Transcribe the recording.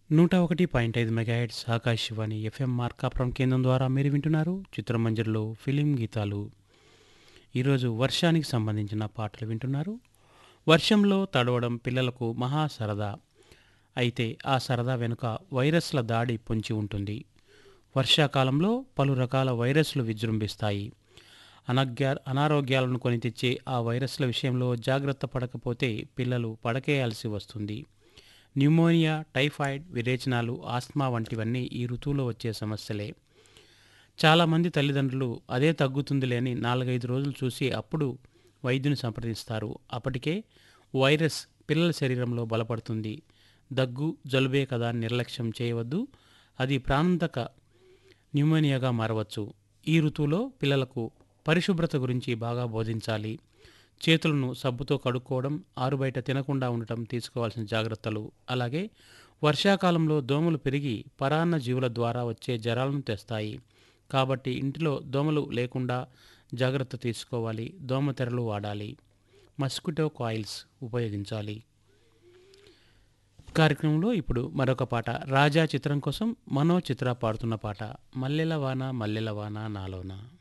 నూట ఒకటి పాయింట్ ఐదు మెగాహెట్స్ ఆకాశవాణి ఎఫ్ఎం మార్కాపురం కేంద్రం ద్వారా మీరు వింటున్నారు చిత్రమంజరిలో ఫిలిం గీతాలు ఈరోజు వర్షానికి సంబంధించిన పాటలు వింటున్నారు వర్షంలో తడవడం పిల్లలకు మహా సరదా అయితే ఆ సరదా వెనుక వైరస్ల దాడి పొంచి ఉంటుంది వర్షాకాలంలో పలు రకాల వైరస్లు విజృంభిస్తాయి అనగ్య అనారోగ్యాలను కొని తెచ్చే ఆ వైరస్ల విషయంలో జాగ్రత్త పడకపోతే పిల్లలు పడకేయాల్సి వస్తుంది న్యూమోనియా టైఫాయిడ్ విరేచనాలు ఆస్మా వంటివన్నీ ఈ ఋతువులో వచ్చే సమస్యలే చాలామంది తల్లిదండ్రులు అదే తగ్గుతుందిలే అని నాలుగైదు రోజులు చూసి అప్పుడు వైద్యుని సంప్రదిస్తారు అప్పటికే వైరస్ పిల్లల శరీరంలో బలపడుతుంది దగ్గు జలుబే కదా అని నిర్లక్ష్యం చేయవద్దు అది ప్రాణాంతక న్యూమోనియాగా మారవచ్చు ఈ ఋతువులో పిల్లలకు పరిశుభ్రత గురించి బాగా బోధించాలి చేతులను సబ్బుతో కడుక్కోవడం ఆరుబయట తినకుండా ఉండటం తీసుకోవాల్సిన జాగ్రత్తలు అలాగే వర్షాకాలంలో దోమలు పెరిగి పరాన్న జీవుల ద్వారా వచ్చే జ్వరాలను తెస్తాయి కాబట్టి ఇంటిలో దోమలు లేకుండా జాగ్రత్త తీసుకోవాలి దోమ తెరలు వాడాలి మస్కిటో కాయిల్స్ ఉపయోగించాలి కార్యక్రమంలో ఇప్పుడు మరొక పాట రాజా చిత్రం కోసం మనో చిత్ర పాడుతున్న పాట మల్లెల వాన మల్లెల వాన నాలోన